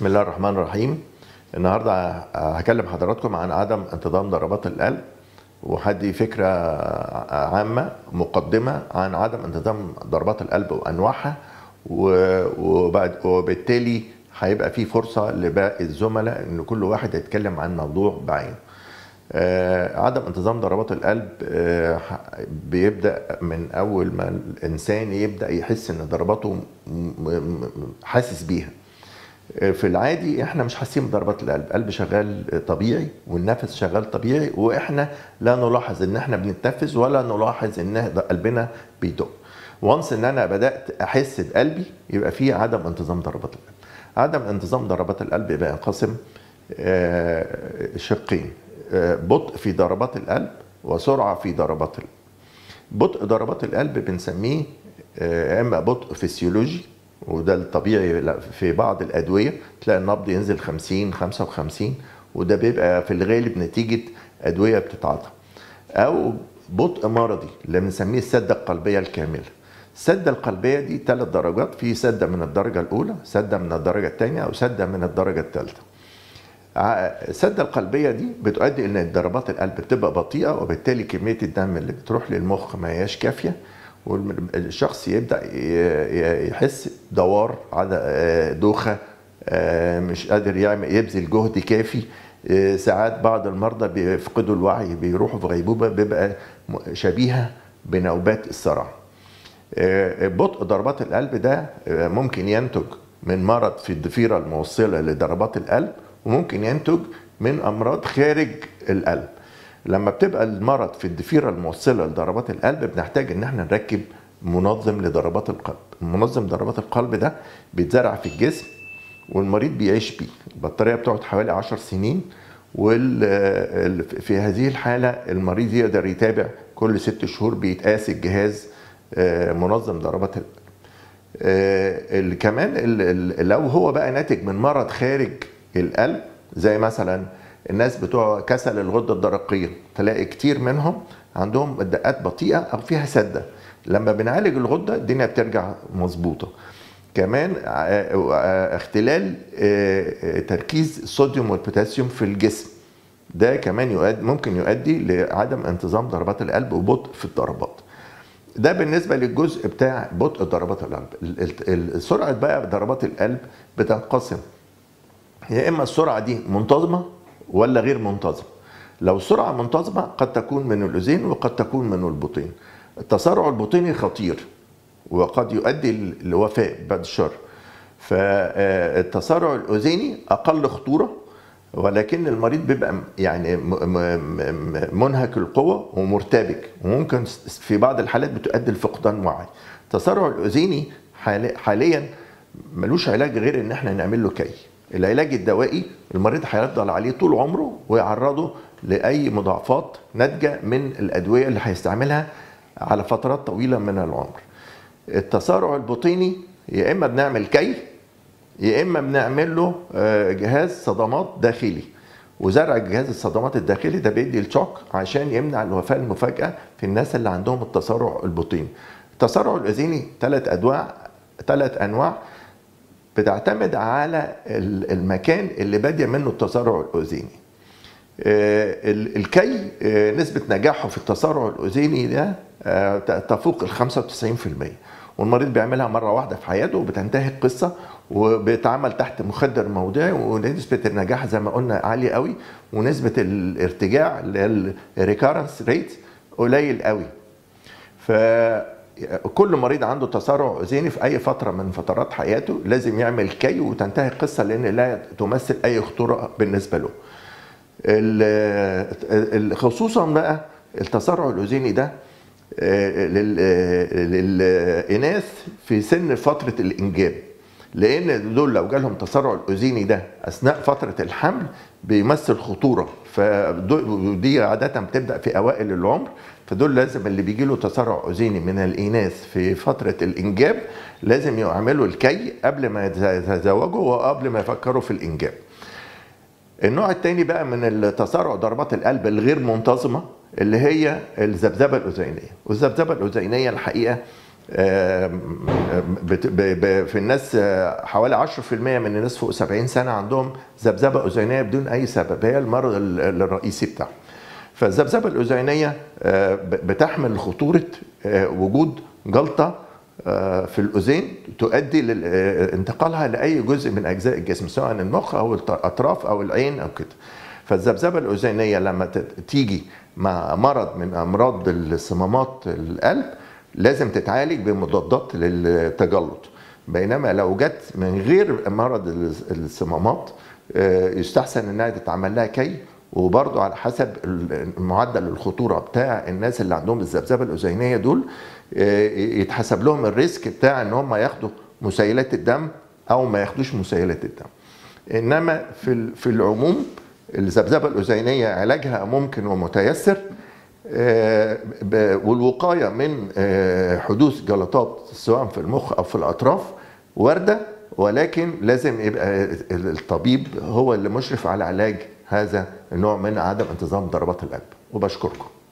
بسم الله الرحمن الرحيم النهارده هكلم حضراتكم عن عدم انتظام ضربات القلب وهدي فكره عامه مقدمه عن عدم انتظام ضربات القلب وانواعها وبعد وبالتالي هيبقى في فرصه لباقي الزملاء ان كل واحد يتكلم عن موضوع بعينه. آه عدم انتظام ضربات القلب آه بيبدا من اول ما الانسان يبدا يحس ان ضرباته حاسس بيها. في العادي احنا مش حاسين بضربات القلب القلب شغال طبيعي والنفس شغال طبيعي واحنا لا نلاحظ ان احنا بنتنفس ولا نلاحظ ان قلبنا بيدق وانس ان انا بدات احس بقلبي يبقى في عدم انتظام ضربات القلب عدم انتظام ضربات القلب يبقى ينقسم شقين بطء في ضربات القلب وسرعه في ضربات القلب بطء ضربات القلب بنسميه اما بطء فسيولوجي وده الطبيعي في بعض الادويه تلاقي النبض ينزل 50 55 وده بيبقى في الغالب نتيجه ادويه بتتعاطى او بطء مرضي اللي بنسميه السده القلبيه الكامله السده القلبيه دي ثلاث درجات في سده من الدرجه الاولى سده من الدرجه الثانيه او سده من الدرجه الثالثه السده القلبيه دي بتؤدي ان ضربات القلب بتبقى بطيئه وبالتالي كميه الدم اللي بتروح للمخ ما هياش كافيه والشخص يبدا يحس دوار دوخه مش قادر يعمل يبذل جهد كافي ساعات بعض المرضى بيفقدوا الوعي بيروحوا في غيبوبه بيبقى شبيهه بنوبات الصرع بطء ضربات القلب ده ممكن ينتج من مرض في الضفيره الموصله لضربات القلب وممكن ينتج من امراض خارج القلب لما بتبقى المرض في الضفيره الموصله لضربات القلب بنحتاج ان احنا نركب منظم لضربات القلب منظم ضربات القلب ده بيتزرع في الجسم والمريض بيعيش بيه البطاريه بتقعد حوالي 10 سنين وفي هذه الحاله المريض يقدر يتابع كل ست شهور بيتقاس الجهاز منظم ضربات القلب كمان لو هو بقى ناتج من مرض خارج القلب زي مثلا الناس بتوع كسل الغده الدرقيه تلاقي كتير منهم عندهم الدقات بطيئه او فيها سده لما بنعالج الغده الدنيا بترجع مظبوطه كمان اختلال تركيز الصوديوم والبوتاسيوم في الجسم ده كمان يؤدي ممكن يؤدي لعدم انتظام ضربات القلب وبطء في الضربات ده بالنسبه للجزء بتاع بطء ضربات القلب سرعه بقى ضربات القلب بتنقسم يا اما السرعه دي منتظمه ولا غير منتظم لو السرعة منتظمة قد تكون من الأذين وقد تكون من البطين التسارع البطيني خطير وقد يؤدي للوفاة بعد الشر فالتسارع الأذيني أقل خطورة ولكن المريض بيبقى يعني منهك القوة ومرتبك وممكن في بعض الحالات بتؤدي لفقدان وعي التسارع الأذيني حاليا ملوش علاج غير ان احنا نعمل له كي العلاج الدوائي المريض هيفضل عليه طول عمره ويعرضه لاي مضاعفات ناتجه من الادويه اللي هيستعملها على فترات طويله من العمر. التسارع البطيني يا اما بنعمل كي يا اما بنعمل له جهاز صدمات داخلي وزرع جهاز الصدمات الداخلي ده بيدي الشوك عشان يمنع الوفاه المفاجئه في الناس اللي عندهم التسارع البطيني. التسارع الاذيني ثلاث انواع ثلاث انواع بتعتمد على المكان اللي بادئ منه التسارع الاذيني الكي نسبة نجاحه في التسارع الأذيني ده تفوق ال 95% والمريض بيعملها مرة واحدة في حياته وبتنتهي القصة وبيتعمل تحت مخدر موضعي ونسبة النجاح زي ما قلنا عالية قوي ونسبة الارتجاع اللي هي الريكارنس ريت قليل قوي ف كل مريض عنده تسارع اذيني في اي فتره من فترات حياته لازم يعمل كي وتنتهي القصه لان لا تمثل اي خطوره بالنسبه له. خصوصا بقى التسارع الاذيني ده للاناث في سن فتره الانجاب لان دول لو جالهم تسارع الاذيني ده اثناء فتره الحمل بيمثل خطوره فدي عاده بتبدا في اوائل العمر فدول لازم اللي بيجي له تسارع اذيني من الاناث في فتره الانجاب لازم يعملوا الكي قبل ما يتزوجوا وقبل ما يفكروا في الانجاب. النوع الثاني بقى من التسارع ضربات القلب الغير منتظمه اللي هي الذبذبه الاذينيه، والذبذبه الاذينيه الحقيقه بت- ب- ب- في الناس آه، حوالي 10% من الناس فوق 70 سنه عندهم ذبذبه اذينيه بدون اي سبب هي المرض ال- الرئيسي بتاعهم فالذبذبه الاذينيه آه، ب- بتحمل خطوره آه، وجود جلطه آه، في الاذين تؤدي لانتقالها لاي جزء من اجزاء الجسم سواء المخ او الاطراف او العين او كده فالذبذبه الاذينيه لما ت- تيجي مع مرض من امراض الصمامات القلب لازم تتعالج بمضادات للتجلط بينما لو جت من غير مرض الصمامات آه، يستحسن انها تتعمل لها كي وبرضه على حسب معدل الخطوره بتاع الناس اللي عندهم الذبذبه الاذينيه دول آه، يتحسب لهم الريسك بتاع ان هم ياخدوا مسيلات الدم او ما ياخدوش مسيلات الدم انما في ال- في العموم الذبذبه الاذينيه علاجها ممكن ومتيسر آه، ب- والوقايه من آه، حدوث جلطات سواء في المخ او في الاطراف وارده ولكن لازم يبقى الطبيب هو اللي مشرف على علاج هذا النوع من عدم انتظام ضربات القلب وبشكركم